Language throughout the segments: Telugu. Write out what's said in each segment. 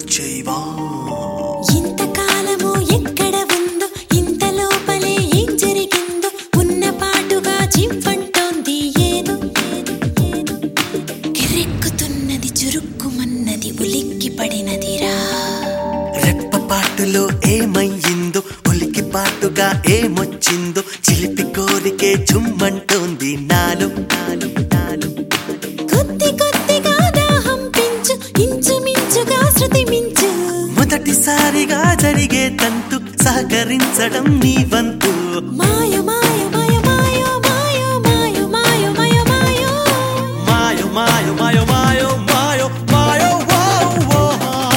వచ్చేవా ఇంతకాలము ఎక్కడ ఉందో ఇంత లోపలే ఏం జరిగిందో ఉన్న పాటుగా చింపంటోంది ఏదో ఏదో ఏదో కిరెక్కుతున్నది చురుక్కుమన్నది ఉలిక్కి పడినదిరా రెప్పపాటులో ఏమయ్యిందో ఉలికి పాటుగా ఏమొచ్చిందో చిలిపి కోరికే చుమ్మంటోంది నాలో నాలో నాలో కొద్ది కొద్దిగా దాహం పెంచు ఇంచుమించుగా శృతి మించు మొదటిసారిగా జరిగే తంతు సహకరించడం నీ వంతు మాయ మాయ మాయ మాయ మాయ మాయ మాయ మాయ మాయ మాయో మాయో మాయో మాయో మాయో మాయో వావ్ వా.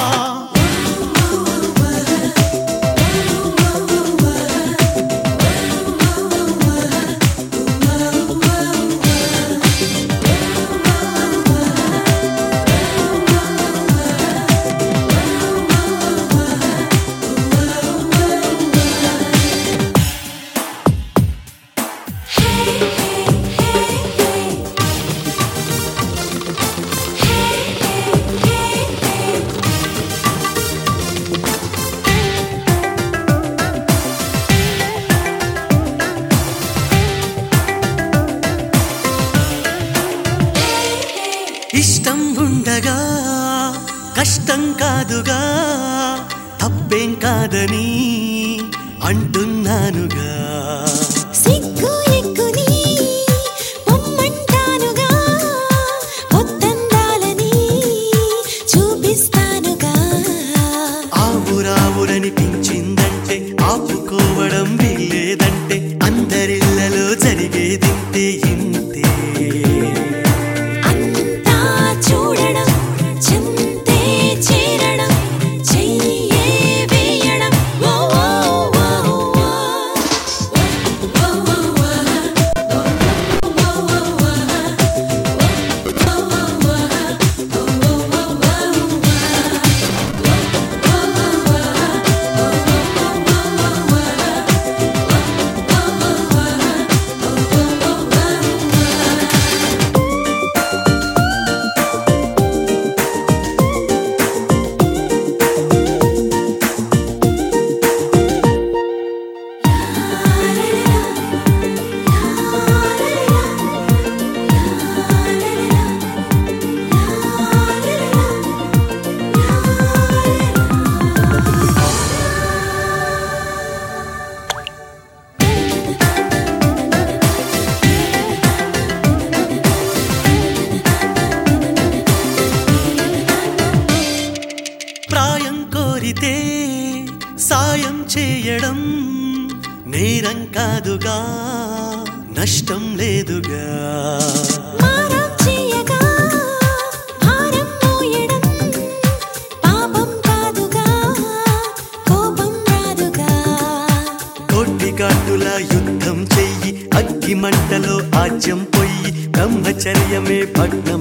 ఇష్టం ఉండగా కష్టం కాదుగా తప్పేం కాదని అంటున్నానుగా సిగ్గు ఎక్కుని పొమ్మంటానుగా పొద్దందాలని చూపిస్తానుగా ఆవురావురనిపించిందంటే ఆపుకోవడం వీల్లేదంటే అందరిళ్లలో జరిగేదింతే ఇంతే అంతా చూడడం చింతే చేరడం చెయ్యే వేయడం ఓ ఓ ఓ ప్రాయం కోరితే సాయం చేయడం నేరం కాదుగా నష్టం లేదుగా మారం చేయగా భారం మోయడం పాపం కాదుగా కోపం రాదుగా కోటి ఘాటుల యుద్ధం చెయ్యి అగ్గి మంటలో ఆజ్యం పొయ్యి బ్రహ్మచర్యమే భగ్నం